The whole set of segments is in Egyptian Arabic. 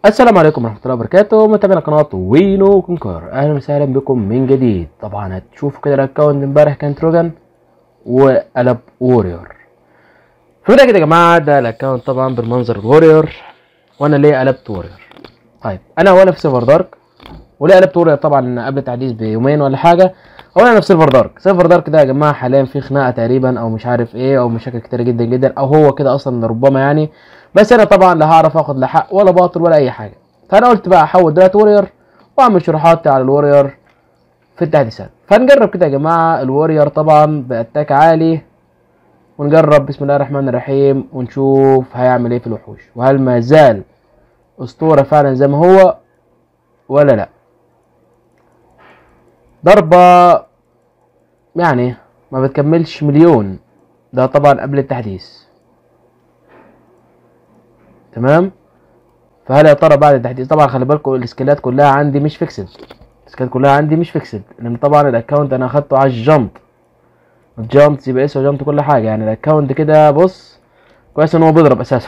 السلام عليكم ورحمة الله وبركاته متابعينا قناة وينو كونكر اهلا وسهلا بكم من جديد طبعا هتشوفوا كده الاكونت امبارح كان تروجان وقلب ووريور في البداية كده يا جماعة ده الاكونت طبعا بالمنظر الووريور وانا ليه قلبت ووريور طيب انا وانا في سيرفر دارك وليه قلبت ووريور طبعا قبل التحديث بيومين ولا حاجة هو انا في سيرفر دارك سيرفر دارك ده يا جماعة حاليا في خناقة تقريبا او مش عارف ايه او مشاكل كتيرة جدا جدا او هو كده اصلا ربما يعني بس انا طبعا لا هعرف اخد لا حق ولا باطل ولا اي حاجه فانا قلت بقى احول دلوقتي وورير واعمل شروحات على الوورير في التحديثات فنجرب كده يا جماعه الوورير طبعا باتاك عالي ونجرب بسم الله الرحمن الرحيم ونشوف هيعمل ايه في الوحوش وهل ما زال اسطوره فعلا زي ما هو ولا لا ضربه يعني ما بتكملش مليون ده طبعا قبل التحديث تمام فهل يا ترى بعد التحديث طبعا خلي بالكم السكيلات كلها عندي مش فيكسد السكيلات كلها عندي مش فيكسد لان طبعا الاكونت انا اخدته على الجمب الجمب سي بي اس وجمب كل حاجه يعني الاكونت كده بص كويس ان هو بيضرب اساسا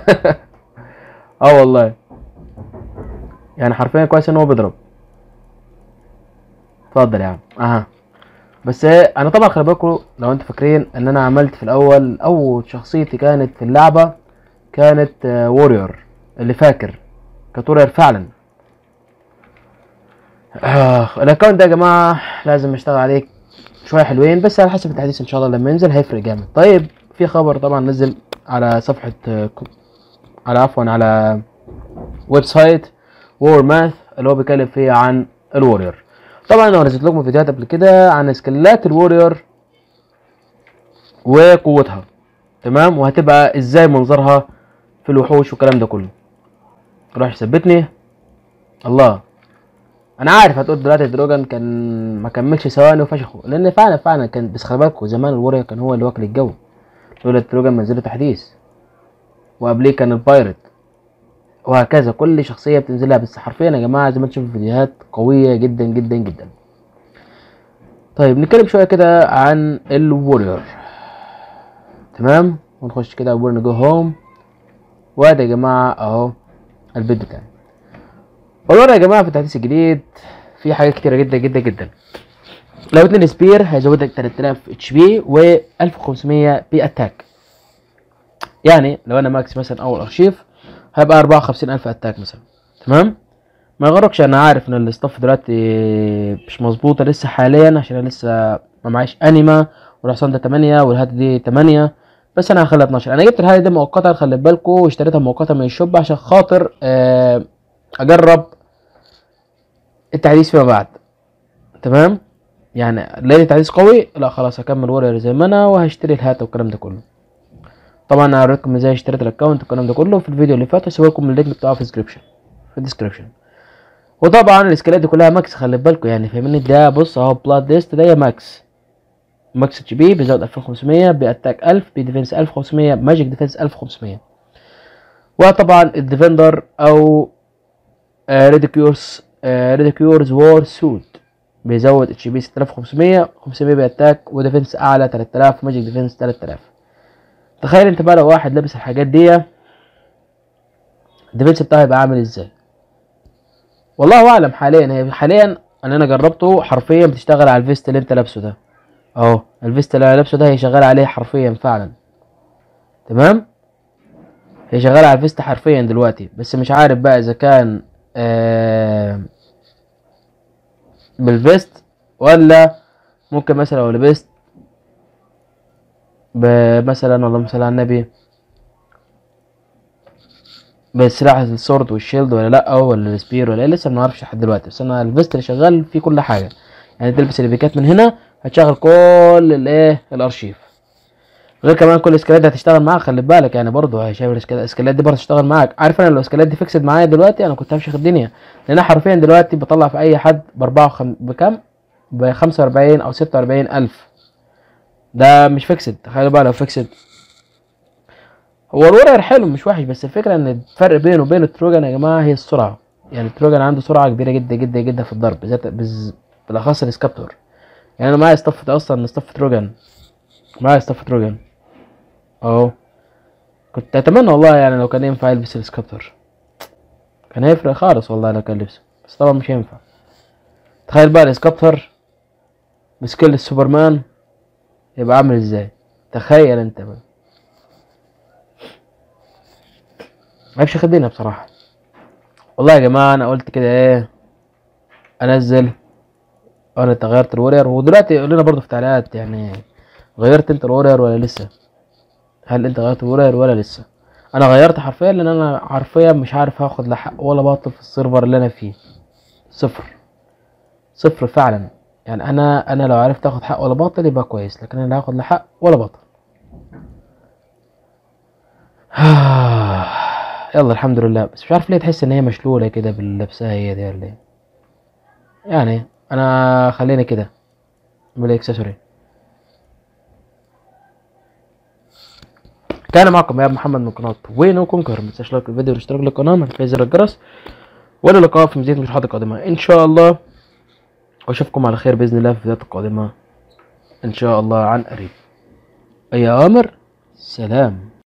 اه والله يعني حرفيا كويس ان هو بيضرب اتفضل يا عم اها بس انا طبعا خلي بالكم لو انتوا فاكرين ان انا عملت في الاول اول شخصيتي كانت في اللعبه كانت وورير اللي فاكر كانت وورير فعلا آه الاكونت ده يا جماعه لازم اشتغل عليه شويه حلوين بس على حسب التحديث ان شاء الله لما ينزل هيفرق جامد طيب في خبر طبعا نزل على صفحه على عفوا على ويب سايت وور ماث اللي هو بيتكلم فيه عن الورير طبعا انا نزلت لكم فيديوهات قبل كده عن سكيلات الورير وقوتها تمام وهتبقى ازاي منظرها في الوحوش والكلام ده كله راح يثبتني الله انا عارف هتقول دلوقتي دروجان كان ما كملش ثواني وفشخه لان فعلا فعلا كان بس خلي بالكوا زمان الوريا كان هو اللي واكل الجو لولا دروجان منزله تحديث وقبليه كان البايرت وهكذا كل شخصيه بتنزلها بس حرفيا يا جماعه زي ما تشوفوا الفيديوهات قويه جدا جدا جدا طيب نتكلم شويه كده عن الوريور تمام ونخش كده وبرن جو هوم وادي يا جماعه اهو البيت بتاعي والله يا جماعه في التحديث الجديد في حاجات كتيره جدا جدا جدا لو اتنين سبير هيزود لك 3000 اتش بي و 1500 بي اتاك يعني لو انا ماكس مثلا اول ارشيف هيبقى 54000 اتاك مثلا تمام ما يغركش انا عارف ان الاستاف دلوقتي مش مظبوطه لسه حاليا عشان انا لسه ما معيش انيما والحصان ده 8 والهات دي 8 بس انا هخليها 12 انا جبت الهاله دي مؤقتا خلي بالكم واشتريتها مؤقتا من الشوب عشان خاطر اجرب التحديث فيما بعد تمام يعني لقيت التحديث قوي لا خلاص هكمل ورير زي ما انا وهشتري الهات والكلام ده كله طبعا انا هوريكم ازاي اشتريت الاكونت والكلام ده كله في الفيديو اللي فات هسيب لكم اللينك بتاعه في الديسكربشن في الديسكربشن وطبعا الاسكيلات دي كلها ماكس خلي بالكم يعني فاهمني ده بص اهو بلاد ديست ده ماكس ماكس اتش بي بيزود 2500 باتاك 1000 بديفنس 1500 ماجيك ديفنس 1500 وطبعا الديفندر او ريديكيورز ريديكيورز وور سوت بيزود اتش بي 6500 500 باتاك وديفنس اعلى 3000 ماجيك ديفنس 3000 تخيل انت بقى لو واحد لابس الحاجات دي الديفنس بتاعه هيبقى عامل ازاي والله اعلم حاليا هي حاليا ان انا جربته حرفيا بتشتغل على الفيست اللي انت لابسه ده اهو الفيست اللي انا لابسه ده هي شغاله عليه حرفيا فعلا تمام هي شغاله على الفيست حرفيا دلوقتي بس مش عارف بقى اذا كان آه بالفيست ولا ممكن مثلا لو لبست مثلا اللهم صل على النبي بسلاح السورد والشيلد ولا لا ولا السبير ولا ايه لسه ما نعرفش لحد دلوقتي بس انا الفيست اللي شغال فيه كل حاجه يعني تلبس البيكات من هنا هتشغل كل الايه الارشيف غير كمان كل الاسكالات هتشتغل معاك خلي بالك يعني برضه شايف الاسكالات دي برضه تشتغل معاك عارف انا لو الاسكالات دي فيكسد معايا دلوقتي انا كنت همشي الدنيا لان انا حرفيا دلوقتي بطلع في اي حد باربعة وخم... بكام ب 45 او 46 الف ده مش فيكسد تخيلوا بقى لو فيكسد هو الورير حلو مش وحش بس الفكره ان الفرق بينه وبين التروجان يا جماعه هي السرعه يعني التروجان عنده سرعه كبيره جدا جدا جدا في الضرب بالذات بز... بالاخص الاسكابتور يعني انا معايا استف اصلا استف تروجان معايا استف تروجان اهو كنت اتمنى والله يعني لو كان ينفع يلبس السكابتر كان هيفرق خالص والله لو كان لبسه بس طبعا مش هينفع تخيل بقى الاسكابتر بسكيل السوبرمان يبقى عامل ازاي تخيل انت بقى معرفش خدينها بصراحة والله يا جماعة انا قلت كده ايه انزل انا غيرت الورير ودلوقتي قول لنا برضه في التعليقات يعني غيرت انت الورير ولا لسه هل انت غيرت الورير ولا لسه انا غيرت حرفيا لان انا حرفيا مش عارف هاخد لا حق ولا باطل في السيرفر اللي انا فيه صفر صفر فعلا يعني انا انا لو عرفت اخد حق ولا باطل يبقى كويس لكن انا لا هاخد لا حق ولا باطل يلا الحمد لله بس مش عارف ليه تحس ان هي مشلوله كده باللبسها هي دي ولا ايه يعني انا خليني كده بالاكسسوري كان معكم يا محمد من قناة وين كونكر ما تنساش لايك الفيديو والاشتراك للقناة ما تنساش زر الجرس ولا لقاء في مزيد من الحلقات القادمة ان شاء الله واشوفكم على خير باذن الله في الفيديوهات القادمة ان شاء الله عن قريب اي امر سلام